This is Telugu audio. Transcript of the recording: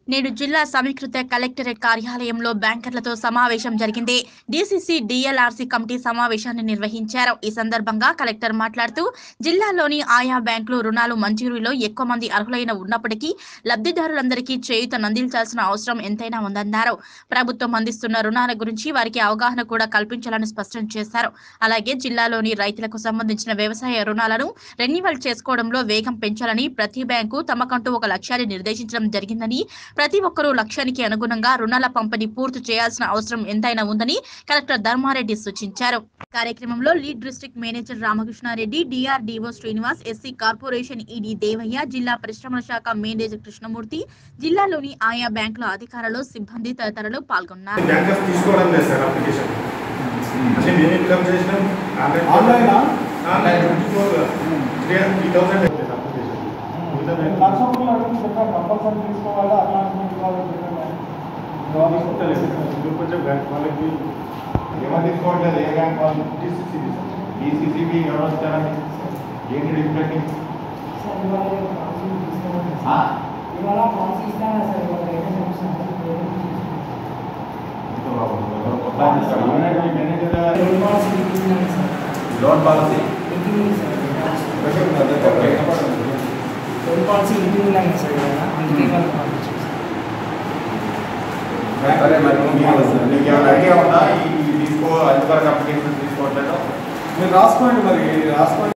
నేడు జిల్లా సమీకృత కలెక్టరేట్ కార్యాలయంలో బ్యాంకర్లతో సమావేశం జరిగింది డీసీసీ డిఎల్ఆర్సీ కమిటీ సమావేశాన్ని నిర్వహించారు ఈ సందర్భంగా కలెక్టర్ మాట్లాడుతూ జిల్లాలోని ఆయా బ్యాంకులు రుణాలు మంజూరులో ఎక్కువ మంది అర్హులైన ఉన్నప్పటికీ లబ్ధిదారులందరికీ చేయూతనందించాల్సిన అవసరం ఎంతైనా ఉందన్నారు ప్రభుత్వం అందిస్తున్న రుణాల గురించి వారికి అవగాహన కూడా కల్పించాలని స్పష్టం చేశారు అలాగే జిల్లాలోని రైతులకు సంబంధించిన వ్యవసాయ రుణాలను రెన్యువల్ చేసుకోవడంలో వేగం పెంచాలని ప్రతి బ్యాంకు తమకంటూ ఒక లక్ష్యాన్ని నిర్దేశించడం జరిగిందని ప్రతి ఒక్కరూ లక్ష్యానికి అనుగుణంగా రుణాల పంపిణీ పూర్తి చేయాల్సిన అవసరం ఎంతైనా ఉందని కలెక్టర్ ధర్మారెడ్డి సూచించారు కార్యక్రమంలో lead district manager Ramakrishna Reddy DRDO Srinivas SC corporation ED Devaiah జిల్లా పరిశ్రమల శాఖ మేనేజర్ కృష్ణమూర్తి జిల్లాలోని ఆయా బ్యాంకుల అధికారులు సిబ్బంది తదితరులు పాల్గొన్నారు బ్యాంకర్స్ తీసుకోవడం లేదు సార్ అప్లికేషన్ అంటే మేము ఇన్కమ్ చేసినాం ఆన్లైన్ ఆన్లైనా? Online twenty four three three thousand application మిగతా బ్యాంక్ నర్సపుల్లో అడిగి చెప్పాను కంపల్సరీ తీసుకోవాలి అట్లాంటి ఇవ్వాలని చెప్పాను తీసుకుంటలేదు ఇప్పుడు కొంచెం బ్యాంక్ వాళ్ళకి ఎవరు తీసుకోవట్లేదు ఏ బ్యాంక్ వాళ్ళు టీసీసీ బీసీసీబీ ఎవరు వచ్చారండి ఏంటి డిఫరెంట్ ఇవాళ పాలసీ ఇస్తాను సార్ ఇవాళ రైతు సంస్థ లోన్ పాలసీ ఇస్తున్నాను సార్ లోన్ పాలసీ ఇంటింగ్ సార్ లోన్ పాలసీ ఇంటింగ్ ఉన్నాయి సార్ ఇవాళ ఇంటింగ్ వాళ్ళకి పంపించాం సార్ సరే మరి మీరు మీకు ఏమైనా ఐడియా ఉందా ఈ ఈ తీసుకో ఎంతవరకు అప్లికేషన్ తీసుకోవట్లేదు మీరు రాసుకోండి మరి రాసుకోండి